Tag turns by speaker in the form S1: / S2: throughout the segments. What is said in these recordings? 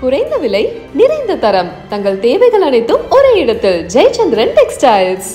S1: குறைந்த விலை நிறைந்த தரம் தங்கள் தேவைகள் அனைத்தும் ஒரே இடத்தில் ஜெயச்சந்திரன் டெக்ஸ்டைல்ஸ்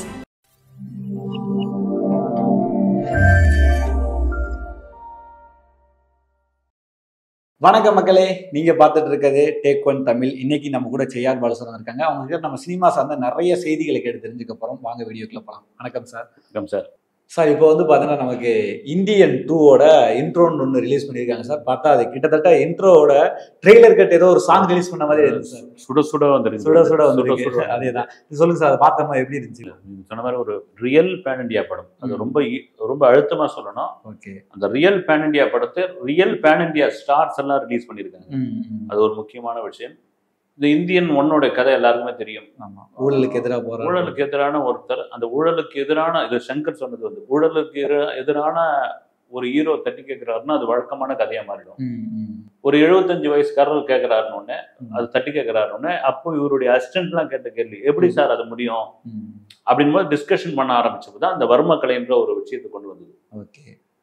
S2: வணக்கம் மக்களே நீங்க பார்த்துட்டு இருக்கிறது டேக் ஒன் தமிழ் இன்னைக்கு நம்ம கூட செய்யார் பாலசுரம் இருக்காங்க அவங்க கிட்ட நம்ம சினிமா சார்ந்த நிறைய செய்திகளை கேட்டு தெரிஞ்சுக்க போறோம் வாங்க வீடியோக்குள்ள போலாம் வணக்கம் சார்
S3: வணக்கம் சார்
S2: சார் இப்போ வந்து பார்த்தீங்கன்னா நமக்கு இந்தியன் டூவோட இன்ட்ரோன்னு ஒன்று ரிலீஸ் பண்ணியிருக்காங்க சார் பார்த்தா அது கிட்டத்தட்ட இன்ட்ரோவோட ட்ரெய்லர் கட் ஏதோ ஒரு சாங் ரிலீஸ் பண்ண மாதிரி இருந்துச்சு சார்
S3: சுட சுட வந்துருக்கு
S2: சுட சுட வந்து
S3: சுட.
S2: அதேதான் சொல்லுங்க சார் அதை பார்த்தோமா எப்படி இருந்துச்சு
S3: நீங்க சொன்ன மாதிரி ஒரு ரியல் பேன் இண்டியா படம் அது
S2: ம்.
S3: ரொம்ப ஈ- ரொம்ப அழுத்தமா சொல்லணும்
S2: ஓகே
S3: அந்த ரியல் பேன் இண்டியா படத்தை ரியல் பேன் இண்டியா ஸ்டார்ஸ் எல்லாம் ரிலீஸ் பண்ணியிருக்காங்க அது ஒரு முக்கியமான விஷயம் இந்த இந்தியன் ஒன்னோட கதை எல்லாருக்குமே தெரியும்
S2: ஆமா ஊழலுக்கு எதிராக போற
S3: ஊழலுக்கு எதிரான ஒருத்தர் அந்த ஊழலுக்கு எதிரான இது சங்கர் சொன்னது வந்து ஊழலுக்கு எதிர- எதிரான ஒரு ஹீரோ தட்டி கேட்கிறாருன்னா அது வழக்கமான கதையா மாறிடும் ஒரு எழுபத்தஞ்சு வயசுக்காரர் கேட்கிறாருன்னு உடனே அது தட்டி கேட்கிறாருன்னு அப்போ இவருடைய அசிஸ்டன்ட்லாம் கேட்ட கேள்வி எப்படி சார் அது முடியும் அப்படின் போது டிஸ்கஷன் பண்ண ஆரம்பிச்சப்போ தான் அந்த வர்ம கலைன்ற ஒரு விஷயத்தை கொண்டு வந்தது
S2: ஓகே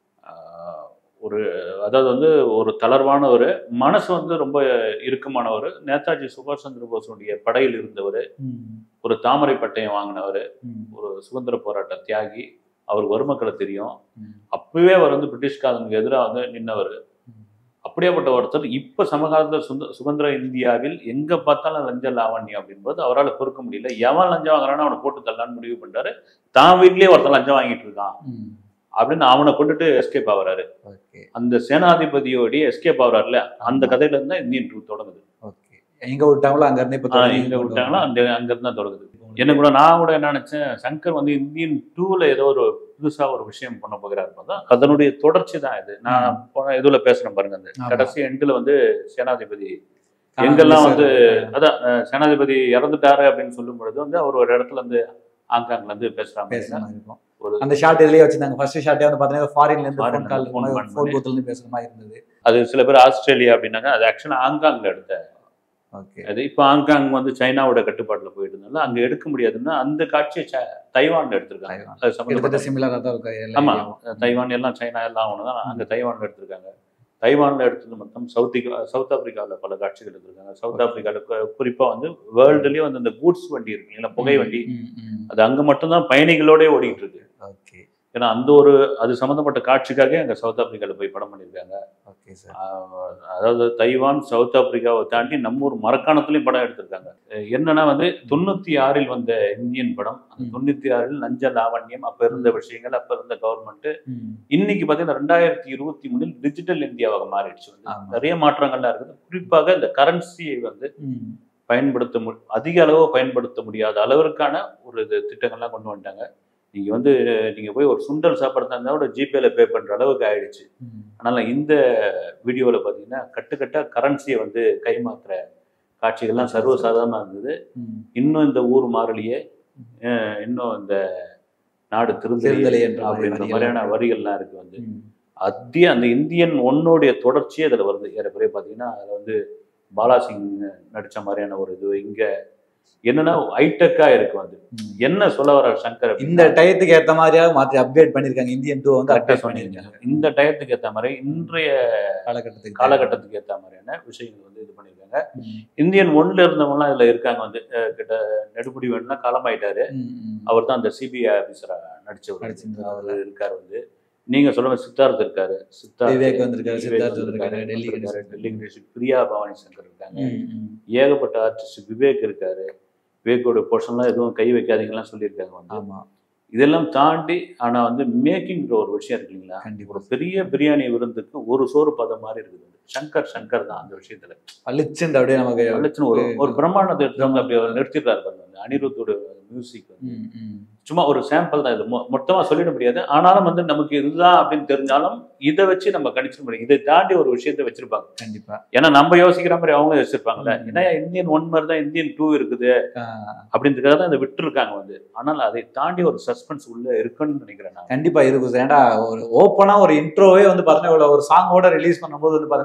S3: ஆஹ் ஒரு அதாவது வந்து ஒரு தளர்வானவர் மனசு வந்து ரொம்ப இறுக்கமானவர் நேதாஜி சுபாஷ் சந்திர போஸுடைய படையில் இருந்தவர் ஒரு தாமரை பட்டயம் வாங்கினவர் ஒரு சுதந்திர போராட்ட தியாகி அவர் வறுமக்களை தெரியும் அப்பவே அவர் வந்து பிரிட்டிஷ்காரனுக்கு எதிராக வந்து நின்னவர் அப்படியாப்பட்ட ஒருத்தர் இப்ப சமகாலத்தில் சுந்த சுதந்திர இந்தியாவில் எங்க பார்த்தாலும் லஞ்ச லாவண்யம் அப்படின்போது அவரால் பொறுக்க முடியல எவன் லஞ்சம் வாங்குறானோ அவனை போட்டு தள்ளலான்னு முடிவு பண்றாரு தான் வீட்லயே ஒருத்தன் லஞ்சம் வாங்கிட்டு இருக்கான் அப்படின்னு அவனை கொண்டுட்டு எஸ்கேப் ஆகுறாரு
S2: ஓகே
S3: அந்த சேனாதிபதியோடைய எஸ்கேப் ஆகுறாருல அந்த கதையில இருந்தா இந்தியன் டூ தொடங்குது
S2: ஓகே எங்க விட்டாங்களோ அங்க இருந்தே இப்ப
S3: ஆஹ்
S2: தொடங்கி
S3: எங்க
S2: கொண்டு
S3: விட்டாங்களோ
S2: வராங்க.
S3: அந்த அங்க இருந்து தான் தொடங்குது என்ன கூட நான் கூட என்ன நினைச்சேன் சங்கர் வந்து இந்தியன் டூல ஏதோ ஒரு புதுசா ஒரு விஷயம் பண்ண போகிறாரு பார்த்தா அதனுடைய தொடர்ச்சி தான் இது நான் போன இதுல பேசுறேன் பாருங்க அந்த
S2: ஆமா.
S3: கடைசி எண்டுல வந்து சேனாதிபதி
S2: காணாம
S3: எங்கெல்லாம்
S2: போய்
S3: வந்து
S2: சார்.
S3: அதான் அஹ், சேனாதிபதி இறந்துட்டாரு அப்படின்னு சொல்லும் பொழுது வந்து அவர் ஒரு இடத்துல இருந்து ஹாங்காங்ல இருந்து பேசுறாங்க
S2: பேசுற மாதிரி இருக்கும்
S3: ஒரு
S2: அந்த ஷார்ட் இதுலயே வச்சிருந்தாங்க ஃபர்ஸ்ட் ஷார்ட்டே வந்து பாத்தீங்கன்னா ஃபாரின்ல இருந்து
S3: Foreign
S2: ஃபோன் கால்
S3: phone பண்ணி.
S2: ஃபோன் பூத்துல இருந்து பேசுற மாதிரி இருந்தது
S3: அது சில பேர் ஆஸ்திரேலியா அப்படின்னாங்க அது ஆக்சுவலா ஹாங்காங்ல எடுத்த
S2: ஓகே
S3: அது இப்போ ஹாங்காங் வந்து சைனாவோட கட்டுப்பாட்டுல போயிட்டு இருந்தால அங்க எடுக்க முடியாதுன்னா அந்த காட்சியை ச- தைவான்ல எடுத்திருக்காங்க
S2: தைவான்.
S3: அது
S2: கிட்டத்தட்ட
S3: சம்பந்தப்பட்ட
S2: சிமிலரா தான் இருக்கு எல்லா
S3: ஆமா
S2: ஏரியாவும்.
S3: தைவான் எல்லாம் சைனா எல்லாம் ஒன்று தான் அங்கே தைவான்ல எடுத்திருக்காங்க தைவான்ல எடுத்தது மொத்தம் சவுத் சவுத் ஆப்பிரிக்காவில் பல காட்சிகள் எடுத்திருக்காங்க சவுத் ஆப்பிரிக்காவில் குறிப்பாக வந்து வேர்ல்டுலேயே வந்து இந்த கூட்ஸ் வண்டி இருக்கு இல்லைங்களா புகை வண்டி
S2: ம், ம்.
S3: அது அங்கே மட்டும்தான் பயணிகளோடய ஓடிட்டு இருக்கு
S2: ஓகே
S3: ஏன்னா அந்த ஒரு அது சம்மந்தப்பட்ட காட்சிக்காக அங்கே சவுத் ஆப்பிரிக்காவில் போய் படம் பண்ணியிருக்காங்க
S2: ஓகே சார்
S3: ஆஹ் அதாவது தைவான் சவுத் ஆப்பிரிக்காவை தாண்டி நம்ம ஊர் மரக்காணத்துலேயும் படம் எடுத்திருக்காங்க அஹ் என்னன்னா வந்து தொண்ணூற்றி ஆறில் வந்த இந்தியன் படம் அந்த
S2: ம்.
S3: தொண்ணூற்றி ஆறில் லஞ்ச லாவண்யம் அப்போ இருந்த விஷயங்கள் அப்போ இருந்த கவர்மெண்ட்
S2: ம்.
S3: இன்னைக்கு பார்த்தீங்கன்னா ரெண்டாயிரத்தி இருபத்தி மூணில் டிஜிட்டல் இந்தியாவாக மாறிடுச்சு வந்து
S2: ஆமா.
S3: நிறைய மாற்றங்கள்லாம் இருக்குது குறிப்பாக இந்த கரன்சியை வந்து
S2: ம்.
S3: பயன்படுத்த மு அதிக அளவு பயன்படுத்த முடியாத அளவிற்கான ஒரு இது திட்டங்கள்லாம் கொண்டு வந்துட்டாங்க நீங்க வந்து நீங்க போய் ஒரு சுண்டல் சாப்பிட்றதா இருந்தால் கூட ஜிபேல பே பண்ற அளவுக்கு ஆயிடுச்சு
S2: ம்.
S3: அதனால இந்த வீடியோவில் பார்த்தீங்கன்னா கட்டுக்கட்டா கரன்சியை வந்து கைமாத்துற காட்சிகள்லாம் சர்வசாதாரணமாக இருந்தது
S2: ம்.
S3: இன்னும் இந்த ஊர் மாறலியே அஹ் இன்னும் இந்த நாடு
S2: திருந்தலை
S3: திருந்தலை
S2: என்ற மாதிரி
S3: அப்படின்ற
S2: வரிகள்
S3: மாதிரியான
S2: இருக்கு.
S3: வரிகள்லாம் இருக்கு வந்து
S2: ம்.
S3: அத்திய அந்த இந்தியன் ஒன்னோடைய தொடர்ச்சியே அதில் வருது ஏறக்குறைய பார்த்தீங்கன்னா அதில் வந்து பாலாசிங் நடித்த மாதிரியான ஒரு இது இங்கே என்னன்னா ஹைடெக்கா இருக்கு வந்து
S2: ம்.
S3: என்ன சொல்ல வர சங்கர் அப்படின்னா,
S2: இந்த டயத்துக்கு ஏத்த மாதிரியா மாத்தி அப்டேட் பண்ணிருக்காங்க இந்தியன் டூ வந்து
S3: correct ஆ
S2: அப்டேட்
S3: சொன்னீங்க
S2: பண்ணிருக்காங்க
S3: இந்த டயத்துக்கு ஏற்ற மாதிரி இன்றைய
S2: காலகட்டத்துக்கு
S3: காலகட்டத்துக்கு ஏற்ற மாதிரியான விஷயங்கள் வந்து இது பண்ணியிருக்காங்க
S2: ம்.
S3: இந்தியன் ஒன்ல இருந்தவங்கலாம் இதுல இருக்காங்க வந்து அஹ் கிட்ட நெடுமுடி வேணும்னா காலமாயிட்டாரு
S2: ம், ம்.
S3: அவர் தான் அந்த சிபிஐ ஆஃபீஸரா நடிச்சவர்
S2: நடிச்சிருந்தாரு.
S3: அவர் இருக்காரு வந்து நீங்க சொல்லுங்க சித்தார்த் இருக்காரு சித்தார்த்
S2: விவேக் வந்திருக்காரு,
S3: விவேக்
S2: சித்தார்த்
S3: வந்திருக்காரு,
S2: வந்திருக்காரு, டெல்லி
S3: வந்திருக்காரு,
S2: கணேசன்.
S3: டெல்லி கணேசன், பிரியா பவானி சங்கர் இருக்காங்க
S2: ம், ம்.
S3: ஏகப்பட்ட ஆர்டிஸ்ட் விவேக் இருக்காரு விவேக்கோட போர்ஷன்லாம் எதுவும் கை வைக்காதீங்கலாம் சொல்லியிருக்காங்க வந்து
S2: ஆமா
S3: இதெல்லாம் தாண்டி ஆனா வந்து மேக்கிங்ன்ற ஒரு விஷயம் இருக்கு இல்லைங்களா
S2: கண்டிப்பா
S3: ஒரு பெரிய பிரியாணி விருந்துக்கு ஒரு சோறு பதம் மாதிரி இருக்குது சங்கர் சங்கர் தான் அந்த விஷயத்துல
S2: பளிச்சுன்னு அப்படியே நமக்கு
S3: அழைச்சுன்னு ஒரு ஒரு பிரம்மாண்டத்தை எடுத்து அப்படி அவர் நிறுத்திடுறாரு பாருங்க அந்த அனிருத்தோட மியூசிக் வந்து
S2: ம், ம்.
S3: சும்மா ஒரு சாம்பிள் தான் இது மொ- மொத்தமா சொல்லிட முடியாது ஆனாலும் வந்து நமக்கு இதுதான் அப்படின்னு தெரிஞ்சாலும் இதை வச்சு நம்ம கணிச்சிட முடியும் இதை தாண்டி ஒரு விஷயத்தை வச்சிருப்பாங்க
S2: கண்டிப்பா
S3: ஏன்னா நம்ம யோசிக்கிற மாதிரி அவங்க யோசிச்சிருப்பாங்கல்ல
S2: ம்.
S3: ஏன்னா இந்தியன் ஒன் மாதிரி தான் இந்தியன் டூ இருக்குது
S2: ஆஹ்,
S3: அப்படின்றதுக்காக தான் இதை விட்டுருக்காங்க வந்து ஆனால் அதை தாண்டி ஒரு சஸ்பென்ஸ் உள்ள இருக்குன்னு நினைக்கிறேன் நான்
S2: கண்டிப்பா இருக்கும் சார் ஏன்டா ஒரு ஓப்பனா ஒரு இன்ட்ரோவே வந்து பாத்தீங்கன்னா இவ்வளவு ஒரு சாங்கோட ரிலீஸ் பண்ணும்போது வந்து பாத்தீங்கன்னா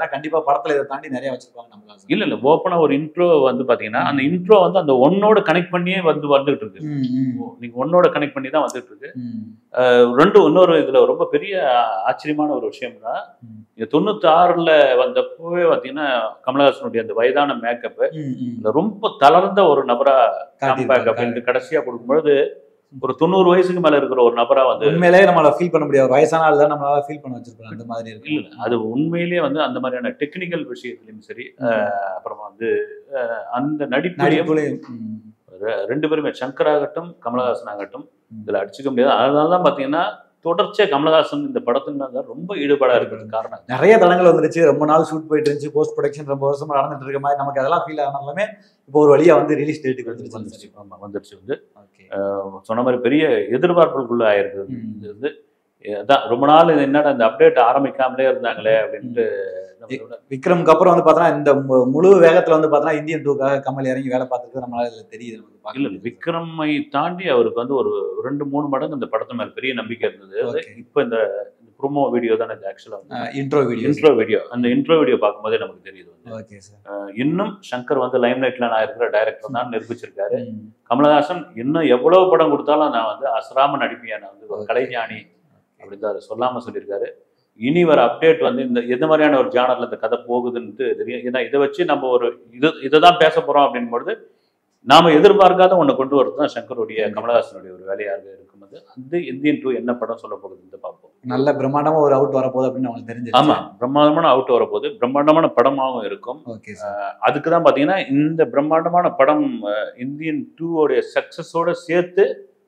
S2: கண்டிப்பா படத்துல இதை தாண்டி நிறைய வச்சிருப்பாங்க நம்மளால
S3: இல்ல இல்ல ஓப்பனா ஒரு இன்ட்ரோ வந்து பாத்தீங்கன்னா அந்த இன்ட்ரோ வந்து அந்த ஒன்னோட கனெக்ட் பண்ணியே வந்து வந்துட்டு இருக்கு
S2: ம், ம்,
S3: நீங்க ஒன்னோட கனெக்ட் பண்ணி தான் வந்துட்டு இருக்கு
S2: ம்.
S3: ரெண்டு இன்னொரு இதுல ரொம்ப பெரிய ஆச்சரியமான ஒரு விஷயம் தான்
S2: ம்.
S3: இந்த தொண்ணூத்தி ஆறுல வந்தப்பவே பாத்தீங்கன்னா கமலஹாசனுடைய அந்த வயதான மேக்கப்
S2: ம், ம்.
S3: இந்த ரொம்ப தளர்ந்த ஒரு நபரா கம்பேக்
S2: காட்டியிருப்பாங்க.
S3: அப்படின்ட்டு கடைசியா கொடுக்கும்பொழுது ஒரு தொண்ணூறு வயசுக்கு மேல இருக்கிற ஒரு நபரா வந்து
S2: உண்மையிலேயே நம்மளால ஃபீல் பண்ண முடியாது வயசான ஆள் தான் நம்மளால ஃபீல் பண்ண வச்சிருக்கோம் அந்த மாதிரி இருக்கு
S3: இல்ல அது உண்மையிலேயே வந்து அந்த மாதிரியான டெக்னிக்கல் விஷயத்துலயும் சரி அஹ் அப்புறமா வந்து அஹ் அந்த நடிப்புலையும்
S2: நடிப்புலையும் ம்.
S3: ரெ- ரெண்டு பேருமே சங்கர் ஆகட்டும் கமலஹாசன் ஆகட்டும்
S2: ம்.
S3: இதுல அடிச்சுக்க முடியாது அதனால தான் பாத்தீங்கன்னா தொடர்ச்சியா கமலஹாசன் இந்த படத்துல தான் ரொம்ப ஈடுபாடா இருக்கிறது காரணம்
S2: நிறைய தடங்கள் வந்துருச்சு ரொம்ப நாள் ஷூட் போயிட்டு இருந்துச்சு போஸ்ட் ப்ரொடக்ஷன் ரொம்ப வருஷமா நடந்துட்டு இருக்க மாதிரி நமக்கு அதெல்லாம் ஃபீல் ஆனாலுமே இப்போ ஒரு வழியா வந்து ரிலீஸ் டேட்டுக்கு வந்துருச்சு
S3: வந்துருச்சு ஆமா வந்துருச்சு வந்து
S2: ஓகே
S3: சொன்ன மாதிரி பெரிய எதிர்பார்ப்புக்குள்ள ஆயிருக்கு
S2: ம்.
S3: இது வந்து அதான் ரொம்ப நாள் இது என்னடா இந்த அப்டேட் ஆரம்பிக்காமலே இருந்தாங்களே அப்படின்ட்டு நம்ம
S2: விக்ரம்க்கு அப்புறம் வந்து பார்த்தோன்னா இந்த மு- முழு வேகத்துல வந்து பார்த்தோன்னா இந்தியன் டூக்காக கமல் இறங்கி வேலை பார்த்துருக்கு நம்மளால இதுல தெரியுது நமக்கு
S3: இல்ல
S2: பார்க்க
S3: இல்ல விக்ரமை தாண்டி அவருக்கு வந்து ஒரு ரெண்டு மூணு மடங்கு இந்த படத்து மேல பெரிய நம்பிக்கை இருந்தது அது
S2: Okay.
S3: இப்ப இந்த ப்ரோமோ வீடியோ தானே இது ஆக்சுவலா வந்து
S2: இன்ட்ரோ வீடியோ
S3: இன்ட்ரோ வீடியோ அந்த இன்ட்ரோ வீடியோ பார்க்கும்போதே நமக்கு தெரியுது வந்து
S2: ஓகே சார்
S3: அஹ் இன்னும் சங்கர் வந்து லைம் லைட்ல நான் இருக்கிற டைரக்டர் தான் நிரூபிச்சிருக்காரு கமலஹாசன் இன்னும் எவ்வளவு படம் கொடுத்தாலும் நான் வந்து அசராம நடிப்பேன் நான் வந்து ஒரு
S2: Okay.
S3: கலைஞானி அப்படின்னு தான் அதை சொல்லாம சொல்லியிருக்காரு இனி வர அப்டேட் வந்து இந்த எந்த மாதிரியான ஒரு ஜானர்ல இந்த கதை போகுதுன்ட்டு தெரியும் ஏன்னா இதை வச்சு நம்ம ஒரு இது இதை தான் பேச போறோம் அப்படின் பொழுது நாம எதிர்பார்க்காத ஒண்ணை கொண்டு வரது தான் சங்கருடைய கமலஹாசனுடைய ஒரு வேலையாக இருக்கும்போது அந்த இந்தியன் டூ என்ன படம் சொல்ல போகுதுன்னு பார்ப்போம்
S2: நல்ல பிரம்மாண்டமா ஒரு அவுட் வரப்போகுது அப்படின்னு அவங்களுக்கு தெரிஞ்சு
S3: ஆமா பிரம்மாண்டமான அவுட் வரப்போகுது பிரம்மாண்டமான படமாகவும் இருக்கும்
S2: ஓகே சார்
S3: அதுக்கு தான் பார்த்தீங்கன்னா இந்த பிரம்மாண்டமான படம் அஹ், இந்தியன் டூவோடைய சக்ஸஸோட சேர்த்து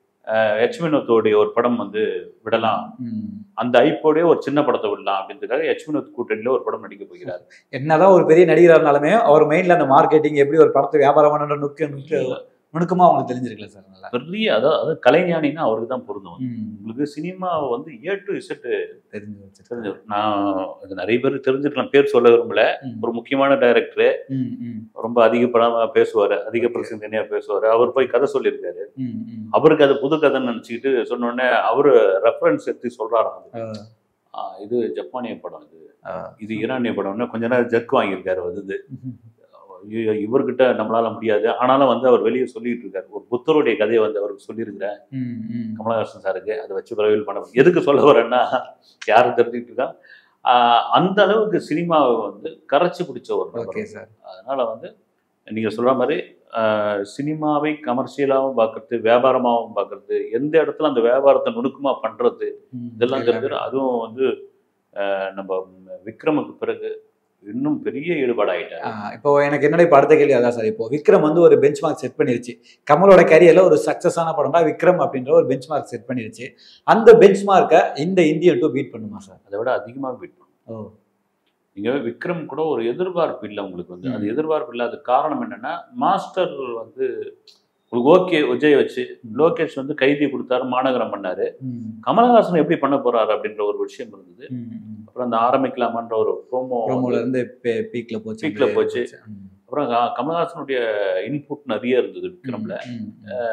S3: ஹெச் வினோத்தோடைய ஒரு படம் வந்து விடலாம் அந்த ஐப்போடைய ஒரு சின்ன படத்தை விடலாம் அப்படின்றதுக்காக ஹெச் வினோத் கூட்டணியில ஒரு படம் நடிக்க போகிறார்
S2: என்னதான் ஒரு பெரிய நடிகரா இருந்தாலுமே அவர் மைண்ட்ல அந்த மார்க்கெட்டிங் எப்படி ஒரு படத்தை வியாபாரம் பண்ணணுன்ற நுக்கு நுக்கு நுணுக்கமா அவங்களுக்கு தெரிஞ்சிருக்கல சார் நல்லா
S3: பெரிய அதாவது அதாவது கலைஞானின்னா அவருக்கு தான் பொருந்தும்
S2: ம்.
S3: உங்களுக்கு சினிமாவை வந்து ஏ டு இசட்
S2: தெரிஞ்சு வச்சிருக்காரு.
S3: தெரிஞ்சு நான் இது நிறைய பேர் தெரிஞ்சுக்கலாம் பேர் சொல்ல விரும்பல
S2: ம்.
S3: ஒரு முக்கியமான டைரக்டர்
S2: ம், ம்,
S3: ரொம்ப அதிக படமா பேசுவாரு அதிக பிரசந்தனையா பேசுவாரு அவர் போய் கதை சொல்லியிருக்காரு
S2: ம், ம்.
S3: அவருக்கு அது புது கதைன்னு நினச்சிக்கிட்டு சொன்ன உடனே அவரு ரெஃபரன்ஸ் எடுத்து சொல்றாராம் அது.
S2: ஆ,
S3: ஆ, இது ஜப்பானிய படம் இது
S2: ஆ.
S3: இது ஈரானிய படம்னு கொஞ்ச நேரம் ஜர்க் வாங்கியிருக்காரு வந்து
S2: ம்,
S3: ஐயோ, இவர்கிட்ட நம்மளால முடியாது ஆனாலும் வந்து அவர் வெளியே சொல்லிட்டு இருக்காரு ஒரு புத்தருடைய கதையை வந்து அவருக்கு சொல்லியிருக்கிறேன்
S2: ம், ம்.
S3: கமலஹாசன் சாருக்கு அதை வச்சு பிரவில் பண்ண எதுக்கு சொல்ல வரேன்னா யாரும் தெரிஞ்சுட்டு இருக்கா ஆஹ் அந்த அளவுக்கு சினிமாவை வந்து கரைச்சி பிடிச்ச ஒரு நபர்
S2: ஓகே சார்
S3: அதனால வந்து நீங்க சொல்ற மாதிரி ஆஹ் சினிமாவை கமர்ஷியலாகவும் பார்க்கறது வியாபாரமாகவும் பார்க்கறது எந்த இடத்துல அந்த வியாபாரத்தை நுணுக்கமா பண்றது
S2: ம்,
S3: இதெல்லாம் தெரிஞ்சு அதுவும் வந்து ஆஹ் நம்ம விக்ரமுக்கு பிறகு இன்னும் பெரிய ஈடுபாடாயிட்டாரு
S2: ஆ, இப்போ எனக்கு என்னோட இப்போ அடுத்த கேள்வி அதான் சார் இப்போ விக்ரம் வந்து ஒரு பெஞ்ச் மார்க் செட் பண்ணிருச்சு கமலோட கரியர்ல ஒரு சக்சஸான படம்னா விக்ரம் அப்படின்ற ஒரு பெஞ்ச் மார்க் செட் பண்ணிருச்சு அந்த பெஞ்ச் மார்க்கை இந்த இந்தியன் டூ பீட் பண்ணுமா சார்
S3: அதை விட அதிகமாக பீட் பண்ணும்
S2: ஓ
S3: நீங்க விக்ரம் கூட ஒரு எதிர்பார்ப்பு இல்லை உங்களுக்கு வந்து அது
S2: ம்.
S3: எதிர்பார்ப்பு இல்லாத காரணம் என்னன்னா மாஸ்டர் வந்து உங்களுக்கு ஓகே விஜய் வச்சு லோகேஷ் வந்து கைதி கொடுத்தாரு மாநகரம் பண்ணாரு
S2: ம்,
S3: கமலஹாசன் எப்படி பண்ண போறாரு அப்படின்ற ஒரு விஷயம் இருந்தது
S2: ம், ம்.
S3: அப்புறம் அந்த ஆரம்பிக்கலாமான்ற ஒரு ப்ரோமோ
S2: ப்ரோமோல இருந்து பீக்ல போச்சு
S3: Peakல
S2: அப்படியே
S3: போச்சு.
S2: ம்.
S3: அப்புறம் க- கமலஹாசனுடைய இன்புட் நிறைய இருந்தது விக்ரம்ல
S2: ம்,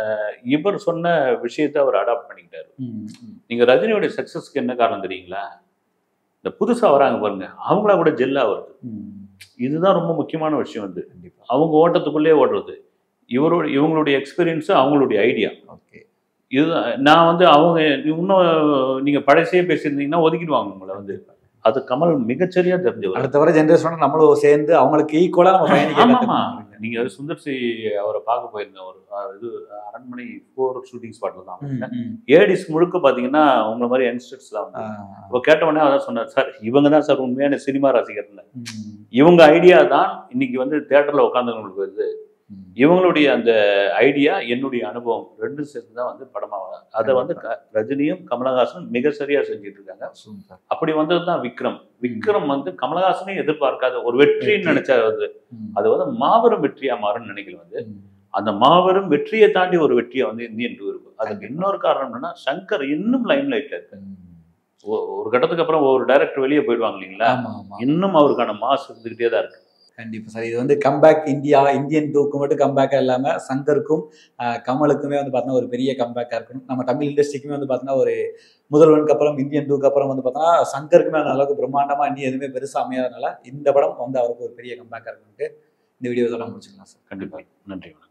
S3: இவர் சொன்ன விஷயத்தை அவர் அடாப்ட் பண்ணிக்கிட்டாரு
S2: ம், ம்.
S3: நீங்க ரஜினியோட சக்சஸ்க்கு என்ன காரணம் தெரியுங்களா இந்த புதுசா வராங்க பாருங்க அவங்களா கூட ஜெல்லா வருது
S2: ம்.
S3: இதுதான் ரொம்ப முக்கியமான விஷயம் வந்து
S2: கண்டிப்பா
S3: அவங்க ஓட்டத்துக்குள்ளே ஓடுறது இவரோட இவங்களுடைய எக்ஸ்பீரியன்ஸு அவங்களுடைய ஐடியா
S2: ஓகே
S3: இதுதான் நான் வந்து அவங்க இன்னும் நீங்க பழசே பேசியிருந்தீங்கன்னா ஒதுக்கிடுவாங்க உங்களை வந்து அது கமல் மிகச்சரியா தெரிஞ்சவர்
S2: அடுத்த வர ஜென்ரேஷனோட நம்மளும் சேர்ந்து அவங்களுக்கு ஈக்குவலா நம்ம பயணிக்க
S3: ஆமாமா
S2: கத்துக்கணும்.
S3: நீங்க சுந்தர் சி அவரை பார்க்க போயிருந்தேன் ஒரு அஹ், இது அரண்மனை ஃபோர் ஷூட்டிங் ஸ்பாட்ல தான்
S2: ம், ம்.
S3: ஏடிஸ் முழுக்க பாத்தீங்கன்னா உங்களை மாதிரி யங்ஸ்டர்ஸ்லாம்
S2: ஆ,
S3: வந்து இப்போ கேட்ட உடனே அதான் சொன்னார் சார் இவங்க தான் சார் உண்மையான சினிமா ரசிகர்னு
S2: ம்,
S3: இவங்க ஐடியா தான் இன்னைக்கு வந்து தேட்டர்ல உட்காந்துங்களுக்கு வருது
S2: ம்.
S3: இவங்களுடைய அந்த ஐடியா என்னுடைய அனுபவம் ரெண்டும் சேர்த்து தான் வந்து படமாக அதை வந்து க- ரஜினியும் கமலஹாசனும் மிக சரியா செஞ்சுட்டு இருக்காங்க
S2: சூப்பர்.
S3: அப்படி வந்தது தான் விக்ரம் விக்ரம் வந்து கமலஹாசனே எதிர்பார்க்காத ஒரு வெற்றின்னு
S2: வெற்றி.
S3: நினைச்சா அது
S2: ம்,
S3: அது வந்து மாபெரும் வெற்றியா மாறும்னு நினைக்கல வந்து
S2: ம்.
S3: அந்த மாபெரும் வெற்றியை தாண்டி ஒரு வெற்றியை வந்து இந்தியன் டூ இருக்கு அதுக்கு இன்னொரு காரணம் என்னன்னா சங்கர் இன்னும் லைம் லைட்ல இருக்கு
S2: ம்.
S3: ஒ- ஒரு கட்டத்துக்கு அப்புறம் ஒரு டைரக்டர் வெளியே போயிடுவாங்க இல்லைங்களா
S2: ஆமா ஆமா
S3: இன்னும் அவருக்கான மாஸ் இருந்துகிட்டே தான் இருக்கு
S2: கண்டிப்பா சார் இது வந்து கம்பேக் இந்தியா இந்தியன் டூக்கு மட்டும் கம்பேக்காக இல்லாம சங்கருக்கும் ஆஹ், கமலுக்குமே வந்து பார்த்தீங்கன்னா ஒரு பெரிய கம்பேக்காக இருக்கணும் நம்ம தமிழ் இண்டஸ்ட்ரிக்குமே வந்து பார்த்தீங்கன்னா ஒரு முதல்வனுக்கு அப்புறம் இந்தியன் டூக்கு அப்புறம் வந்து பார்த்தோன்னா சங்கருக்குமே அந்த அளவுக்கு பிரம்மாண்டமா இன்னும் எதுவுமே பெருசா அமையாதனால இந்த படம் வந்து அவருக்கு ஒரு பெரிய கம்பேக்காக இருக்குன்ட்டு இந்த வீடியோ இதெல்லாம் முடிச்சுக்கலாம் சார்
S3: கண்டிப்பாக நன்றி வணக்கம்